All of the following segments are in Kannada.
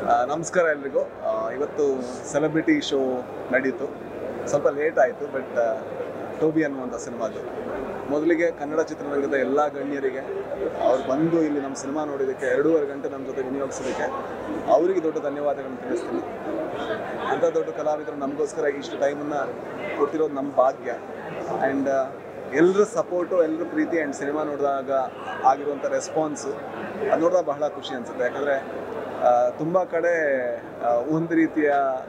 ಆ, ನಮಸ್ಕಾರ ಎಲ್ರಿಗೂ ಆ, ಇವತ್ತು ಸೆಲೆಬ್ರಿಟಿ ಶೋ ನಡೀತು ಸ್ವಲ್ಪ ಲೇಟ್ ಆಯಿತು ಬಟ್ ಟೋಬಿ ಅನ್ನುವಂಥ ಸಿನಿಮಾದು ಮೊದಲಿಗೆ ಕನ್ನಡ ಚಿತ್ರರಂಗದ ಎಲ್ಲ ಗಣ್ಯರಿಗೆ ಅವ್ರು ಬಂದು ಇಲ್ಲಿ ನಮ್ಮ ಸಿನಿಮಾ ನೋಡಿದ್ದಕ್ಕೆ ಎರಡೂವರೆ ಗಂಟೆ ನಮ್ಮ ಜೊತೆ ವಿನಿಯೋಗಿಸೋದಕ್ಕೆ ಅವರಿಗೆ ದೊಡ್ಡ ಧನ್ಯವಾದಗಳನ್ನು ತಿಳಿಸ್ತೀನಿ ಅಂಥ ದೊಡ್ಡ ಕಲಾವಿದರು ನಮಗೋಸ್ಕರ ಇಷ್ಟು ಟೈಮನ್ನು ಕೊಟ್ಟಿರೋದು ನಮ್ಮ ಭಾಗ್ಯ ಆ್ಯಂಡ್ ಎಲ್ಲರ ಸಪೋರ್ಟು ಎಲ್ಲರ ಪ್ರೀತಿ ಆ್ಯಂಡ್ ಸಿನಿಮಾ ನೋಡಿದಾಗ ಆಗಿರುವಂಥ ರೆಸ್ಪಾನ್ಸು ಅದು ನೋಡಿದಾಗ ಬಹಳ ಖುಷಿ ಅನಿಸುತ್ತೆ ಯಾಕಂದರೆ ತುಂಬ ಕಡೆ ಆ, ಒಂದು ರೀತಿಯ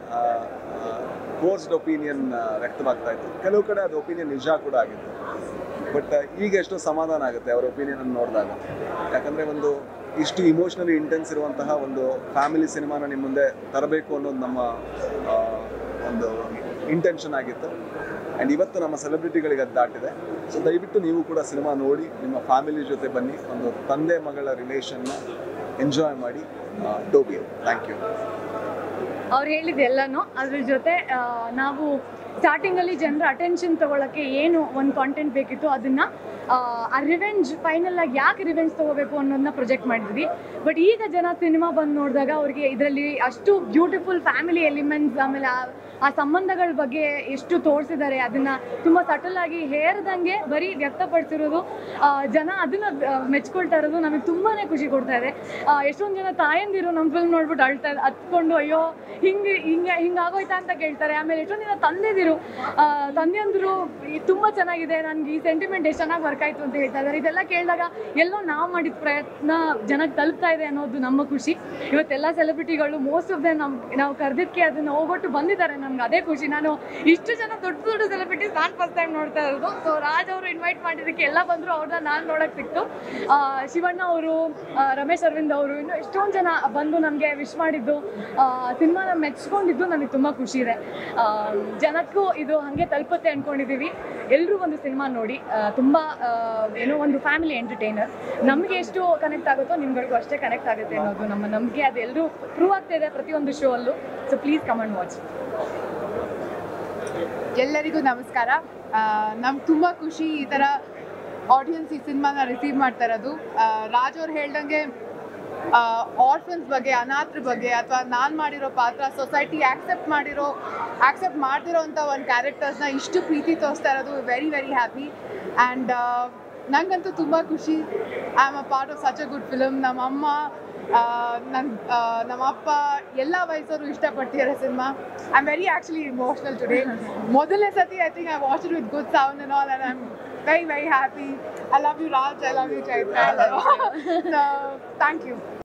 ಫೋರ್ಸ್ಡ್ ಒಪಿನಿಯನ್ ವ್ಯಕ್ತವಾಗ್ತಾ ಇತ್ತು ಕೆಲವು ಕಡೆ ಅದು ಒಪಿನಿಯನ್ ನಿಜ ಕೂಡ ಆಗಿತ್ತು ಬಟ್ ಈಗ ಎಷ್ಟೋ ಸಮಾಧಾನ ಆಗುತ್ತೆ ಅವ್ರ ಒಪಿನಿಯನ್ ನೋಡಿದಾಗ ಯಾಕಂದರೆ ಒಂದು ಇಷ್ಟು ಇಮೋಷ್ನಲಿ ಇಂಟೆನ್ಸ್ ಇರುವಂತಹ ಒಂದು ಫ್ಯಾಮಿಲಿ ಸಿನಿಮಾನ ನಿಮ್ಮ ಮುಂದೆ ತರಬೇಕು ಅನ್ನೋದು ನಮ್ಮ ಆ, ಒಂದು ಇಂಟೆನ್ಷನ್ ಆಗಿತ್ತು ಆ್ಯಂಡ್ ಇವತ್ತು ನಮ್ಮ ಸೆಲೆಬ್ರಿಟಿಗಳಿಗೆ ಅದು ದಾಟಿದೆ ಸೊ ದಯವಿಟ್ಟು ನೀವು ಕೂಡ ಸಿನಿಮಾ ನೋಡಿ ನಿಮ್ಮ ಫ್ಯಾಮಿಲಿ ಜೊತೆ ಬನ್ನಿ ಒಂದು ತಂದೆ ಮಗಳ ರಿಲೇಷನ್ನ ಎಂಜಾಯ್ ಮಾಡಿ ಟೋಬಿ ಥ್ಯಾಂಕ್ ಯು ಅವ್ರು ಹೇಳಿದ ಎಲ್ಲನೂ ಅದ್ರ ಜೊತೆ ಆ, ನಾವು ಸ್ಟಾರ್ಟಿಂಗಲ್ಲಿ ಜನರ ಅಟೆನ್ಷನ್ ತಗೊಳಕ್ಕೆ ಏನು ಒಂದು ಕಾಂಟೆಂಟ್ ಬೇಕಿತ್ತು ಅದನ್ನ ಆ, ಆ ರಿವೆಂಜ್ ಫೈನಲ್ ಆಗಿ ಯಾಕೆ ರಿವೆಂಜ್ ತಗೋಬೇಕು ಅನ್ನೋದನ್ನ ಪ್ರೊಜೆಕ್ಟ್ ಮಾಡಿದ್ವಿ ಬಟ್ ಈಗ ಜನ ಸಿನಿಮಾ ಬಂದು ನೋಡಿದಾಗ ಅವ್ರಿಗೆ ಇದರಲ್ಲಿ ಅಷ್ಟು ಬ್ಯೂಟಿಫುಲ್ ಫ್ಯಾಮಿಲಿ ಎಲಿಮೆಂಟ್ಸ್ ಆಮೇಲೆ ಆ- ಆ ಸಂಬಂಧಗಳ ಬಗ್ಗೆ ಎಷ್ಟು ತೋರಿಸಿದ್ದಾರೆ ಅದನ್ನ ತುಂಬ ಸಟಲ್ ಆಗಿ ಹೇರದಂಗೆ ಬರೀ ವ್ಯಕ್ತಪಡಿಸಿರೋದು ಆ, ಜನ ಅದನ್ನ ಆ, ಮೆಚ್ಕೊಳ್ತಾ ಇರೋದು ನಮಗೆ ತುಂಬಾನೇ ಖುಷಿ ಕೊಡ್ತಾ ಇದೆ ಆ, ಎಷ್ಟೊಂದು ಜನ ತಾಯಂದಿರು ನಮ್ಮ ಫಿಲ್ಮ್ ನೋಡ್ಬಿಟ್ಟು ಅಳ್ತಾ ಹತ್ಕೊಂಡು ಅಯ್ಯೋ ಹಿಂಗೆ ಹಿಂಗೆ ಹಿಂಗಾಗೋಯ್ತಾ ಅಂತ ಕೇಳ್ತಾರೆ ಆಮೇಲೆ ಎಷ್ಟೊಂದು ಜನ ತಂದೆದಿರು ಆ, ತಂದೆಯಂದ್ರು ಈ ತುಂಬ ಚೆನ್ನಾಗಿದೆ ನನಗೆ ಈ ಸೆಂಟಿಮೆಂಟ್ ಎಷ್ಟು ಚೆನ್ನಾಗಿ ವರ್ಕ್ ಆಯ್ತು ಅಂತ ಹೇಳ್ತಾ ಇದ್ದಾರೆ ಇದೆಲ್ಲ ಕೇಳಿದಾಗ ಎಲ್ಲೋ ನಾವು ಮಾಡಿದ ಪ್ರಯತ್ನ ಜನಕ್ಕೆ ತಲುಪ್ತಾ ಇದೆ ಅನ್ನೋದು ನಮ್ಮ ಖುಷಿ ಇವತ್ತೆಲ್ಲ ಸೆಲೆಬ್ರಿಟಿಗಳು ಮೋಸ್ಟ್ ಆಫ್ ದ ನಮ್ ನಾವು ಕರೆದಿದ್ದಕ್ಕೆ ಅದನ್ನ ಹೋಗ್ಬಿಟ್ಟು ಬಂದಿದ್ದಾರೆ ನಮ್ಗೆ ಅದೇ ಖುಷಿ ನಾನು ಇಷ್ಟು ಜನ ದೊಡ್ಡ ದೊಡ್ಡ ಸೆಲೆಬ್ರಿಟೀಸ್ ನಾನು ಫಸ್ಟ್ ಟೈಮ್ ನೋಡ್ತಾ ಇರೋದು ಸೊ ರಾಜ್ ಅವರು ಇನ್ವೈಟ್ ಮಾಡಿದ್ದಕ್ಕೆ ಎಲ್ಲ ಬಂದರು ಅವ್ರನ್ನ ನಾನು ನೋಡೋಕೆ ಸಿಕ್ತು ಆ, ಶಿವಣ್ಣ ಅವರು ರಮೇಶ್ ಅರವಿಂದ್ ಅವರು ಇನ್ನು ಎಷ್ಟೊಂದು ಜನ ಬಂದು ನಮಗೆ ವಿಶ್ ಮಾಡಿದ್ದು ಸಿನಿಮಾನ ಮೆಚ್ಕೊಂಡಿದ್ದು ನನಗೆ ತುಂಬ ಖುಷಿ ಇದೆ ಆ, ಜನಕ್ಕೂ ಇದು ಹಾಗೆ ತಲುಪುತ್ತೆ ಅಂದ್ಕೊಂಡಿದ್ದೀವಿ ಎಲ್ಲರೂ ಒಂದು ಸಿನಿಮಾ ನೋಡಿ ಆ, ತುಂಬ ಆ, ಏನೋ ಒಂದು ಫ್ಯಾಮಿಲಿ ಎಂಟರ್ಟೈನರ್ ನಮಗೆ ಎಷ್ಟು ಕನೆಕ್ಟ್ ಆಗುತ್ತೋ ನಿಮ್ಗಳಿಗೂ ಅಷ್ಟೇ ಕನೆಕ್ಟ್ ಆಗುತ್ತೆ ಅನ್ನೋದು ನಮ್ಮ ನಂಬಿಕೆ ಅದು ಎಲ್ಲರೂ ಪ್ರೂವ್ ಆಗ್ತಾ ಇದೆ ಪ್ರತಿಯೊಂದು ಶೋ ಅಲ್ಲೂ so please come and watch ಎಲ್ಲರಿಗೂ ನಮಸ್ಕಾರ ನಮ್ಗೆ ತುಂಬ ಖುಷಿ ಈ ಥರ ಆಡಿಯನ್ಸ್ ಈ ಸಿನಿಮಾನ ರಿಸೀವ್ ಮಾಡ್ತಾ ಇರೋದು ಆ, ರಾಜ್ ಅವ್ರು ಹೇಳ್ದಂಗೆ ಆರ್ಫನ್ಸ್ ಬಗ್ಗೆ ಅನಾಥರ ಬಗ್ಗೆ ಅಥವಾ ನಾನು ಮಾಡಿರೋ ಪಾತ್ರ ಸೊಸೈಟಿ ಆಕ್ಸೆಪ್ಟ್ ಮಾಡಿರೋ ಆಕ್ಸೆಪ್ಟ್ ಮಾಡ್ತಿರೋ ಅಂಥ ಒಂದು ಕ್ಯಾರೆಕ್ಟರ್ಸ್ನ ಇಷ್ಟು ಪ್ರೀತಿ ತೋರಿಸ್ತಾ ಇರೋದು ವೆರಿ ವೆರಿ ಹ್ಯಾಪಿ ಆ್ಯಂಡ್ ನಂಗಂತೂ ತುಂಬ ಖುಷಿ I am a part of such a good film ನಮ್ಮ ಅಮ್ಮ ನನ್ನ ನಮ್ಮ ಅಪ್ಪ ಎಲ್ಲ ವಯಸ್ಸವರು ಇಷ್ಟಪಡ್ತಿದ್ದಾರೆ cinema I am very actually emotional today ಮೊದಲನೇ ಸತಿ I think I watch it with good sound and all and I am very very happy I love you Raj I love you Chaitra so thank you